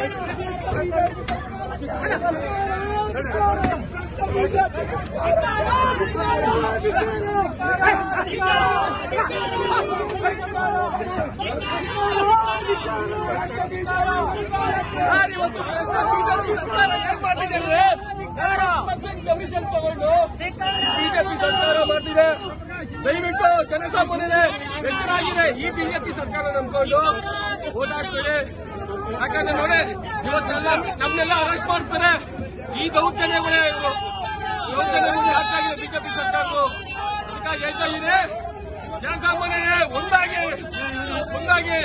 sir, ಇವತ್ತು ಭ್ರಷ್ಟ BJP ಸರ್ಕಾರ ಏನ್ ಮಾಡ್ತಿದೆ ಅಂದ್ರೆ ಕಮಿಷನ್ ತಗೊಂಡು ಬಿಜೆಪಿ ಸರ್ಕಾರ ಮಾಡ್ತಿದೆ ದಯವಿಟ್ಟು ಜನಸಾಮಾನ್ಯರೇ ಎಚ್ಚರಾಗಿದೆ ಈ ಬಿಜೆಪಿ ಸರ್ಕಾರ ನಂಬ್ಕೊಂಡು ಓಟ್ ಹಾಕ್ಬೇಡಿ ಯಾಕಂದ್ರೆ ನೋಡಿ ಇವತ್ತೆಲ್ಲ ನಮ್ನೆಲ್ಲ ಅರೆಸ್ಟ್ ಮಾಡ್ತಾರೆ ಈ ದೌರ್ಜನ್ಯಗಳೇ ಇವು ದೌರ್ಜನ್ಯಗಳು ಹೆಚ್ಚಾಗಿದೆ ಬಿಜೆಪಿ ಸರ್ಕಾರದ್ದು ಅದಕ್ಕಾಗಿ ಹೇಳ್ತಾ ಇದ್ದೀನಿ ಜನಸಾಮಾನ್ಯರೇ ಒಂದಾಗಿ ಒಂದಾಗಿ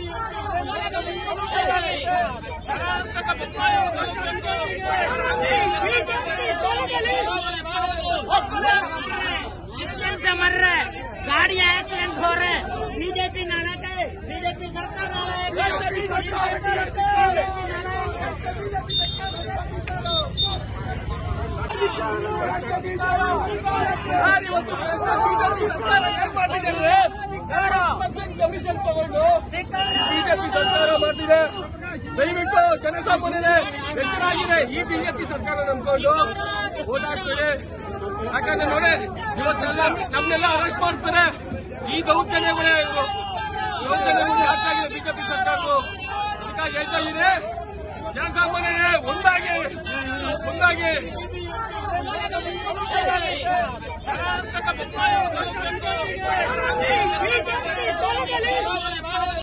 एक्सीडेंट से मर रहे हैं गाड़ियां एक्सीडेंट हो रहे हैं बीजेपी नाटक है बीजेपी सरकार नाटक ಸರ್, ಇವತ್ತು ಭ್ರಷ್ಟ ಬಿಜೆಪಿ ಸರ್ಕಾರ ಏನ್ ಮಾಡ್ತಿದೆ ಅಂದ್ರೆ ಕಮಿಷನ್ ತಗೊಂಡು ಬಿಜೆಪಿ ಸರ್ಕಾರ ಮಾಡ್ತಿದೆ ದಯವಿಟ್ಟು ಜನಸಾಮಾನ್ಯರೇ ಎಚ್ಚರಾಗಿದೆ ಈ ಬಿಜೆಪಿ ಸರ್ಕಾರ ನಂಬ್ಕೊಂಡು ಓಟ್ ಹಾಕ್ಬೇಡಿ ಯಾಕಂದ್ರೆ ನೋಡಿ ಇವತ್ತೆಲ್ಲ ನಮ್ನೆಲ್ಲ ಅರೆಸ್ಟ್ ಮಾಡ್ತಾರೆ ಈ ದೌರ್ಜನ್ಯಗಳೇ ಇವು ದೌರ್ಜನ್ಯಗಳು ಹೆಚ್ಚಾಗಿದೆ ಬಿಜೆಪಿ ಸರ್ಕಾರದ್ದು ಅದಕ್ಕಾಗಿ ಹೇಳ್ತಾ ಇದ್ದೀನಿ ಜನಸಾಮಾನ್ಯರೇ ಒಂದಾಗಿ ಒಂದಾಗಿ